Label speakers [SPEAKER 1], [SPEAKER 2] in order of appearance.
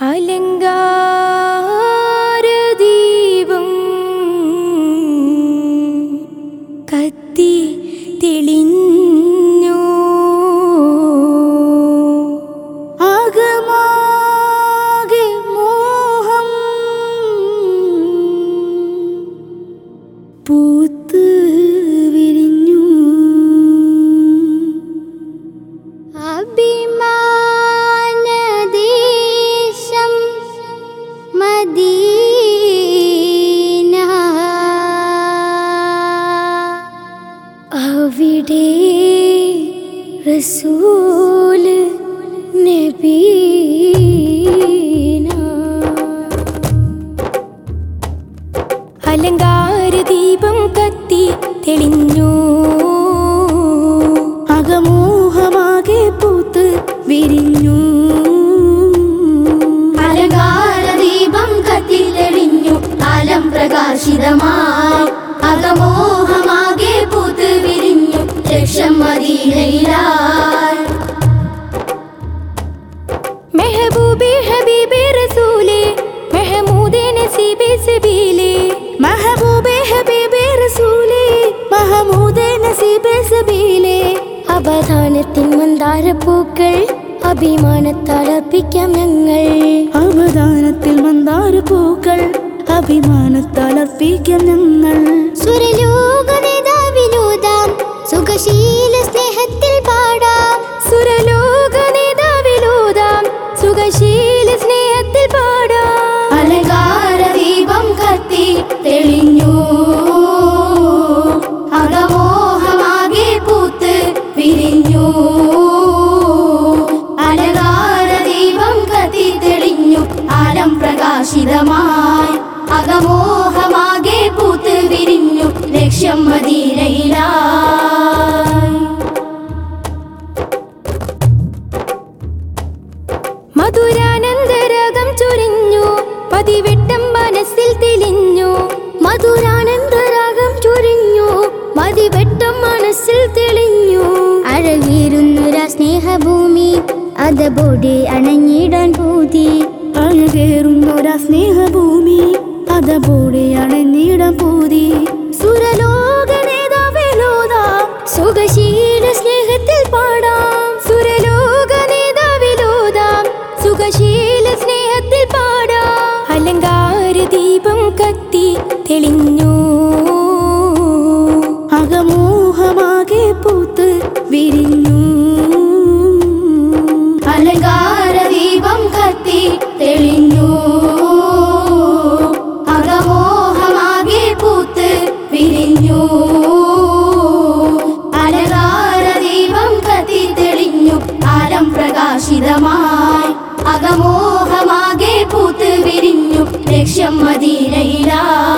[SPEAKER 1] അലങ്കാരദീപം കത്തി തെളിഞ്ഞു ആകമാകെ മോഹം പൂത്ത് വിരിഞ്ഞു അഭിമാനദേശം മദീന അവിടെ റസൂല് നബീന അലങ്കാര ദീപം കത്തി തെളിഞ്ഞു അകമോഹമാകെ പൂത്ത് വിരിഞ്ഞു
[SPEAKER 2] അലങ്കാര ദീപം കത്തി തെളിഞ്ഞു കാലം പ്രകാശിതമായി അകമോഹമാകെ പൂത്ത് വിരിഞ്ഞു ലക്ഷം മദീനയിലായി
[SPEAKER 1] മെഹബൂബി ഹബീബി റസൂലേ മെഹമൂദേ നസീബേ സബീലേ മെഹബൂബേ ഹബീബി റസൂലേ മഹമൂദേ നസീബേ സബീലേ അവധാനത്തിൻ മന്ദാരപ്പൂക്കൾ അഭിമാനത്താൽ അർപ്പിക്കാം ഞങ്ങൾ അവധാനത്തിൽ മന്ദാരപ്പൂക്കൾ അഭിമാനത്താൽ അർപ്പിക്കാം ഞങ്ങൾ
[SPEAKER 2] സുരലോക നേതാവിലൂതാം സുഖശീല സ്നേഹത്തിൽ പാടാം
[SPEAKER 1] സുരലോക നേതാവിലൂതാം സുഖശീല സ്നേഹത്തിൽ പാടാം
[SPEAKER 2] അലങ്കാര ദീപം കത്തി തെളിഞ്ഞു അകമോഹമാകെ പൂത്ത് വിരിഞ്ഞു അലങ്കാര ദീപം കത്തി തെളിഞ്ഞു ആലം പ്രകാശിതമായി അകമോഹമാകെ പൂത്ത് വിരിഞ്ഞു ലക്ഷ്യം മദീനയിലായി
[SPEAKER 1] മധുരാനന്ദരാഗം ചൊരിഞ്ഞു പതിവെട്ടം മനസ്സിൽ തെളിഞ്ഞു മധുരാനന്ദരാഗം ചൊരിഞ്ഞു മതിവെട്ടം മനസ്സിൽ തെളിഞ്ഞു
[SPEAKER 2] അഴകേറുന്നൊരാ സ്നേഹഭൂമി അതബോടെ അണഞ്ഞിടാൻ പൂതി
[SPEAKER 1] അഴകേറുന്നൊരാ സ്നേഹഭൂമി അതപോടെ അണഞ്ഞിടം പൂതി സുരലോക നേതാവിലോതാം സുഖശീല സ്നേഹത്തിൽ പാടാം സുരലോക നേതാവിലോതാം സുഖശീല സ്നേഹത്തിൽ പാടാം അലങ്കാര ദീപം കത്തി തെളിഞ്ഞു അകമോഹമാകെ പൂത്ത് വിരിഞ്ഞു
[SPEAKER 2] അലങ്കാര ദീപം കത്തി തെളിഞ്ഞു അകമോഹമാകെ പൂത്ത് വിരിഞ്ഞു അലങ്കാര ദീപം കത്തി തെളിഞ്ഞു ആലം പ്രകാശിതമായി അകമോഹമാകെ പൂത്ത് വിരിഞ്ഞു ലക്ഷ്യം മദീനയിലായി